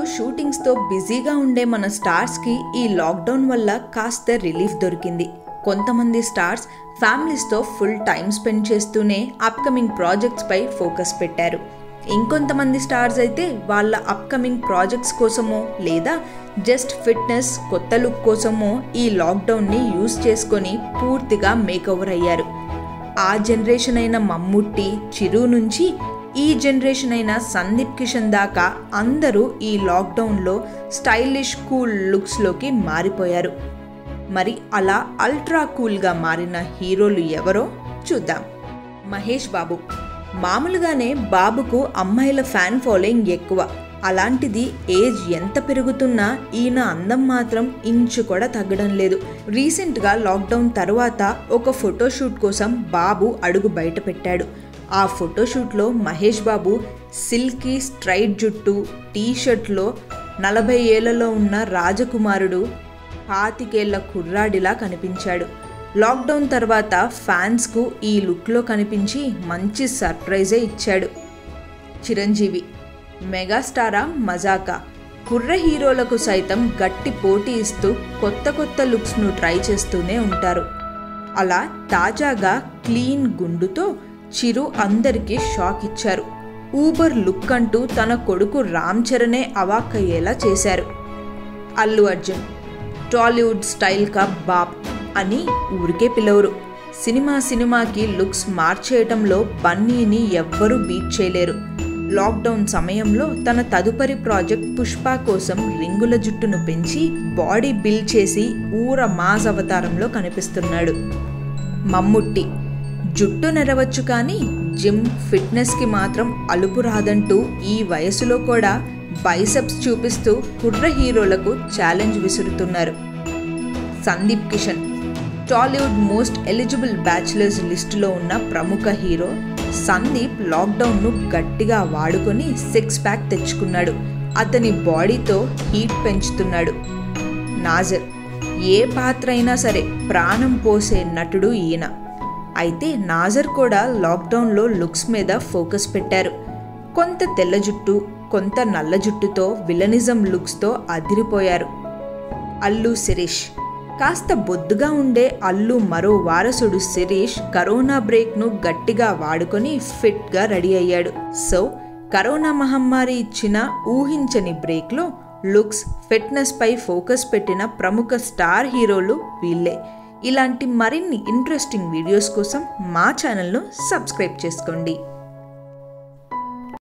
షూటింగ్స్తో బిజీగా ఉండే మన స్టార్స్కి ఈ లాక్డౌన్ వల్ల కాస్త రిలీఫ్ దొరికింది కొంతమంది స్టార్స్ ఫ్యామిలీస్తో ఫుల్ టైం స్పెండ్ చేస్తూనే అప్కమింగ్ ప్రాజెక్ట్స్పై ఫోకస్ పెట్టారు ఇంకొంతమంది స్టార్స్ అయితే వాళ్ళ అప్కమింగ్ ప్రాజెక్ట్స్ కోసమో లేదా జస్ట్ ఫిట్నెస్ కొత్త లుక్ కోసమో ఈ లాక్డౌన్ని యూజ్ చేసుకొని పూర్తిగా మేకఓవర్ అయ్యారు ఆ జనరేషన్ అయిన మమ్ముట్టి చిరు నుంచి ఈ జనరేషన్ అయిన సందీప్ కిషన్ దాకా అందరూ ఈ లాక్డౌన్లో స్టైలిష్ కూల్ లుక్స్లోకి మారిపోయారు మరి అలా అల్ట్రా కూల్గా మారిన హీరోలు ఎవరో చూద్దాం మహేష్ బాబు మామూలుగానే బాబుకు అమ్మాయిల ఫ్యాన్ ఫాలోయింగ్ ఎక్కువ అలాంటిది ఏజ్ ఎంత పెరుగుతున్నా ఈయన అందం మాత్రం ఇంచు కూడా తగ్గడం లేదు రీసెంట్గా లాక్డౌన్ తర్వాత ఒక ఫోటోషూట్ కోసం బాబు అడుగు బయట పెట్టాడు ఆ ఫోటోషూట్లో మహేష్ బాబు సిల్కీ స్ట్రైట్ జుట్టు టీ షర్ట్లో నలభై ఏళ్లలో ఉన్న రాజకుమారుడు పాతికేళ్ల కుర్రాడిలా కనిపించాడు లాక్డౌన్ తర్వాత ఫ్యాన్స్కు ఈ లుక్లో కనిపించి మంచి సర్ప్రైజే ఇచ్చాడు చిరంజీవి మెగాస్టారా మజాకా కుర్ర హీరోలకు సైతం గట్టి పోటీ ఇస్తూ కొత్త కొత్త లుక్స్ను ట్రై చేస్తూనే ఉంటారు అలా తాజాగా క్లీన్ గుండుతో చిరు అందరికీ షాక్ ఇచ్చారు ఊబర్ లుక్ అంటూ తన కొడుకు రామ్ చరణే అవాక్కయ్యేలా చేశారు అల్లు అర్జున్ టాలీవుడ్ స్టైల్ కా బాప్ అని ఊరికే పిలవరు సినిమా సినిమాకి లుక్స్ మార్చేయటంలో బన్నీని ఎవ్వరూ బీట్ చేయలేరు లాక్డౌన్ సమయంలో తన తదుపరి ప్రాజెక్ట్ పుష్ప కోసం రింగుల జుట్టును పెంచి బాడీ బిల్డ్ చేసి ఊర మాస్ అవతారంలో కనిపిస్తున్నాడు మమ్ముట్టి జుట్టు నెరవచ్చు కానీ జిమ్ ఫిట్నెస్కి మాత్రం అలుపు రాదంటూ ఈ వయసులో కూడా బైసెప్స్ చూపిస్తూ కుర్ర హీరోలకు ఛాలెంజ్ విసురుతున్నారు Sandeep Kishan Tollywood most eligible bachelors లిస్టులో ఉన్న ప్రముఖ హీరో సందీప్ లాక్డౌన్ను గట్టిగా వాడుకొని సిక్స్ ప్యాక్ తెచ్చుకున్నాడు అతని బాడీతో హీట్ పెంచుతున్నాడు నాజర్ ఏ పాత్ర అయినా సరే ప్రాణం పోసే నటుడు ఈయన అయితే నాజర్ కూడా లాక్డౌన్లో లుక్స్ మీద ఫోకస్ పెట్టారు కొంత తెల్ల జుట్టు కొంత నల్ల జుట్టుతో విలనిజం లుక్స్తో అదిరిపోయారు అల్లు శిరీష్ కాస్త బొద్దుగా ఉండే అల్లు మరో వారసుడు శిరీష్ కరోనా బ్రేక్ను గట్టిగా వాడుకొని ఫిట్గా రెడీ అయ్యాడు సో కరోనా మహమ్మారి ఇచ్చిన ఊహించని బ్రేక్లో లుక్స్ ఫిట్నెస్పై ఫోకస్ పెట్టిన ప్రముఖ స్టార్ హీరోలు వీళ్ళే ఇలాంటి మరిన్ని ఇంట్రెస్టింగ్ వీడియోస్ కోసం మా ఛానల్ను సబ్స్క్రైబ్ చేసుకోండి